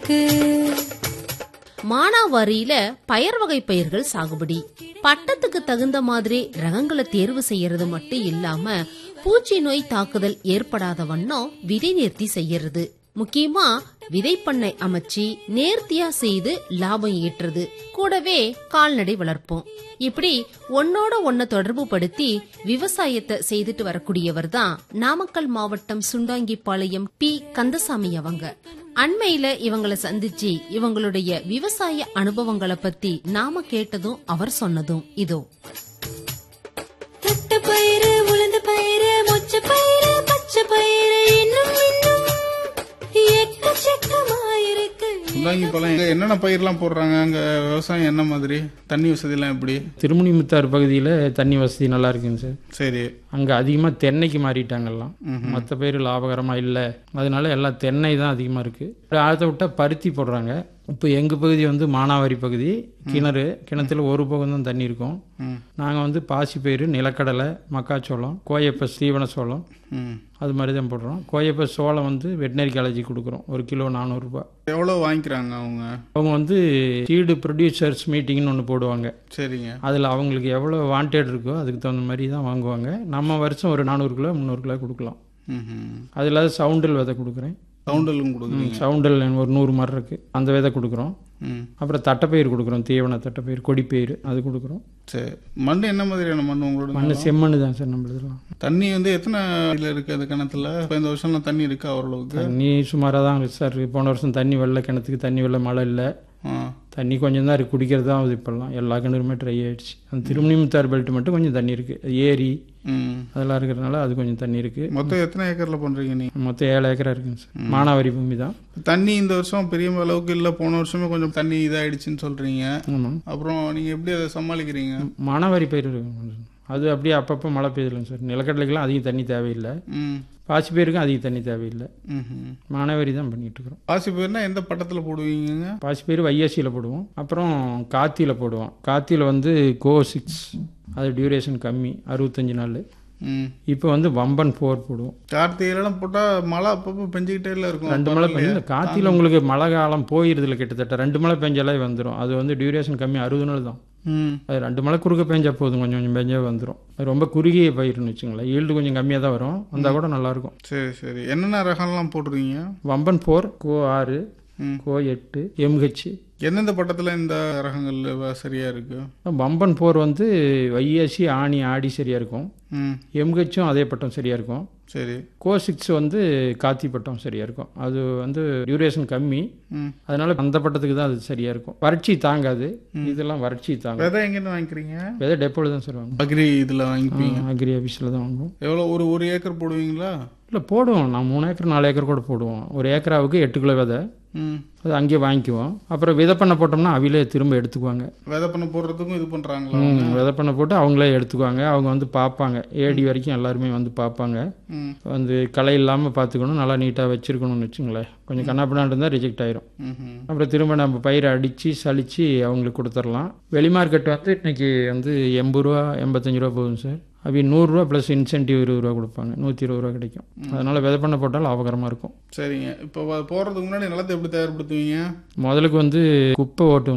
இருக்கு மானாவாரியில பயர் வகை பயிர்கள் சாகுபடி பட்டத்துக்கு தகுந்த மாதிரி ரகங்களை தேர்வு செய்யறது மட்டும் இல்லாம பூச்சி நோய் தாக்குதல் ஏற்படாத வண்ணம் விதை நேர்த்தி செய்யறது முக்கியமா விதைப்பண்ணை அமைச்சு நேர்த்தியா செய்து லாபம் ஈட்டுறது கூடவே கால்நடை வளர்ப்போம் இப்படி ஒன்னோட ஒன்ன தொடர்பு படுத்தி விவசாயத்தை செய்துட்டு வரக்கூடியவர் தான் நாமக்கல் மாவட்டம் சுண்டாங்கிப்பாளையம் பி கந்தசாமி அவங்க அண்மையில இவங்கள சந்திச்சு இவங்களுடைய விவசாய அனுபவங்களை பத்தி நாம கேட்டதும் அவர் சொன்னதும் இதோ தட்ட பயிறு உளுந்து பயிறு மொச்ச பயிறு பச்சை பயிறு இன்னும் இன்னும் எக்கச்சக்கமாயிருக்கு முந்தாங்கி பழம் எங்க என்னென்ன பயிர்லாம் போடுறாங்க அங்க விவசாயம் என்ன மாதிரி தண்ணி வசதிலாம் எப்படி திருமுனிமுத்தார் பகுதியில் தண்ணி வசதி நல்லா இருக்குங்க சார் சரி அங்கே அதிகமாக தென்னைக்கு மாறிட்டாங்கல்லாம் மற்ற பேர் லாபகரமாக இல்லை அதனால எல்லாம் தென்னை தான் அதிகமாக இருக்குது அதை விட்டால் பருத்தி போடுறாங்க இப்போ எங்கள் பகுதி வந்து மானாவாரி பகுதி கிணறு கிணத்துல ஒரு பக்கம் தான் தண்ணி இருக்கும் நாங்கள் வந்து பாசிப்பயிறு நிலக்கடலை மக்காச்சோளம் கோயப்ப சீவன சோளம் ம் அது மாதிரி தான் போடுறோம் கோயப்ப சோளம் வந்து வெட்டினரி காலேஜி கொடுக்குறோம் ஒரு கிலோ நானூறுரூபா எவ்வளோ வாங்கிக்கிறாங்க அவங்க அவங்க வந்து சீடு ப்ரொடியூசர்ஸ் மீட்டிங்னு ஒன்று போடுவாங்க சரிங்க அதில் அவங்களுக்கு எவ்வளோ வாண்டட் இருக்கோ அதுக்கு தகுந்த மாதிரி தான் வாங்குவாங்க நம்ம வருஷம் ஒரு நானூறு கிலோ முந்நூறு கிலோ கொடுக்கலாம் ம் அது இல்லாத சவுண்டில் விதை கொடுக்குறேன் சவுண்டலும் கொடுக்குறீங்க சவுண்டில் ஒரு நூறு மரம் இருக்குது அந்த விதை கொடுக்குறோம் ம் அப்புறம் தட்டைப்பயிர் கொடுக்குறோம் தீவன தட்டைப்பயிர் கொடிப்பயிர் அது கொடுக்குறோம் சரி மண் என்ன மாதிரியான மண் உங்களோட மண் செம்மண் தான் சார் நம்மளதுலாம் தண்ணி வந்து எத்தனை இதில் இருக்குது அந்த கிணத்துல இப்போ இந்த வருஷம்லாம் தண்ணி இருக்கா ஓரளவுக்கு தண்ணி சுமாராக தான் இருக்கு சார் இருக்கு. போன வருஷம் தண்ணி வெள்ள கிணத்துக்கு தண்ணி வெள்ள மழை இல்லை ஆ தண்ணி கொஞ்சம் தான் இருக்குது குடிக்கிறது தான் ஆகுது இப்போல்லாம் எல்லா கிணறுமே ட்ரை ஆயிடுச்சு அந்த திருமணிமுத்தார் பெல்ட் மட்டும் கொஞ்சம் தண்ணி இருக்குது ஏரி ம் அதெல்லாம் இருக்கிறதுனால அது கொஞ்சம் தண்ணி இருக்குது மொத்தம் எத்தனை ஏக்கரில் பண்ணுறீங்க நீ மொத்தம் ஏழு ஏக்கரா இருக்குங்க சார் மானாவாரி பூமி தான் தண்ணி இந்த வருஷம் பெரிய அளவுக்கு இல்லை போன வருஷமே கொஞ்சம் தண்ணி இதாயிடுச்சுன்னு சொல்கிறீங்க ஆமாம் அப்புறம் நீங்கள் எப்படி அதை சமாளிக்கிறீங்க மானாவாரி பயிர் இருக்குங்க சார். அது அப்படியே அப்பப்போ மழை பெய்யுதுலங்க சார் நிலக்கடலைக்கெல்லாம் அதிக தண்ணி தேவையில்லை ம் பாசி பயிருக்கும் அதிக தண்ணி தேவையில்லை ம் மானாவாரி தான் பண்ணிட்டு இருக்கிறோம் பாசி பயிர்னா எந்த பட்டத்தில் போடுவீங்க பாசி பயிர் வையாசியில் போடுவோம் அப்புறம் காத்தியில் போடுவோம் காத்தியில் வந்து கோ சிக்ஸ் அது டியூரேஷன் கம்மி அறுபத்தஞ்சு நாள் ம் இப்போ வந்து வம்பன் ஃபோர் போடுவோம் கார்த்திகைலாம் போட்டால் மழை அப்பப்போ பெஞ்சிக்கிட்டே இல்லை இருக்கும் ரெண்டு மழை பெஞ்சு காத்தியில் உங்களுக்கு மழை காலம் போயிருதுல கிட்டத்தட்ட ரெண்டு மழை பெஞ்சாலே வந்துடும் அது வந்து டியூரேஷன் கம்மி அறுபது நாள் தான் ம் அது ரெண்டு மழை குறுக்க பெஞ்சா போதும் கொஞ்சம் கொஞ்சம் பெஞ்சா வந்துடும் அது ரொம்ப குறுகிய பயிர்னு வச்சுங்களேன் ஈல்டு கொஞ்சம் கம்மியாக தான் வரும் வந்தால் கூட நல்லாயிருக்கும் சரி சரி என்னென்ன ரகம்லாம் போடுறீங்க வம்பன் ஃபோர் கோ ஆறு ம். கோ எட்டு எம்ஹெச் எந்தெந்த பட்டத்தில் இந்த ரகங்கள் வ- சரியா இருக்கு வம்பன் ஃபோர் வந்து வையாசி ஆணி ஆடி சரியாக இருக்கும் ம் எம்ஹெச்சும் அதே பட்டம் சரியாக இருக்கும் சரி கோ சிக்ஸ் வந்து காத்தி பட்டம் சரியாக இருக்கும் அது வந்து டியூரேஷன் கம்மி ம் அதனால அந்த பட்டத்துக்கு தான் அது சரியாக இருக்கும் வறட்சி தாங்காது இதெல்லாம் வறட்சி தாங்கும் விதை எங்கேருந்து வாங்கிக்கிறீங்க விதை டெப்போவில் தான் சார் வாங்குவோம் அக்ரி இதில் வாங்கிப்பீங்க அக்ரி ஆஃபீஸில் தான் வாங்குவோம் எவ்வளோ ஒரு ஒரு ஏக்கர் போடுவீங்களா இல்லை போடுவோம் நான் மூணு ஏக்கர் நாலு ஏக்கர் கூட போடுவோம் ஒரு ஏக்கராவுக்கு எட்டு கிலோ விதை ம் அது அங்கேயே வாங்கிக்குவோம் அப்புறம் விதை பண்ண போட்டோம்னா அவிலே திரும்ப எடுத்துக்குவாங்க விதை பண்ண போடுறதுக்கும் இது பண்ணுறாங்களா ம், விதை பண்ண போட்டு அவங்களே எடுத்துக்குவாங்க அவங்க வந்து பார்ப்பாங்க ஏடி வரைக்கும் எல்லாருமே வந்து பார்ப்பாங்க ம் வந்து களை இல்லாமல் பார்த்துக்கணும் நல்லா நீட்டாக வச்சுருக்கணும்னு வச்சுங்களேன் கொஞ்சம் கண்ணாப்பினாண்டு இருந்தால் ரிஜெக்ட் ஆயிரும் ம் அப்புறம் திரும்ப நம்ம பயிரை அடித்து சலித்து அவங்களுக்கு கொடுத்துடலாம் வெளி மார்க்கெட் வந்து இன்னைக்கு வந்து எண்பது ரூபா எண்பத்தஞ்சு ரூபா போகுது சார் அப்படி நூறுரூவா ப்ளஸ் இன்சென்டிவ் இருபது ரூபா கொடுப்பாங்க நூற்றி இருபது ரூபா கிடைக்கும் அதனால் விதை பண்ண போட்டால் லாபகரமாக இருக்கும் சரிங்க இப்போ போடுறதுக்கு முன்னாடி நிலத்தை எப்படி தயார்படுத்துவீங்க முதலுக்கு வந்து குப்பை ஓட்டு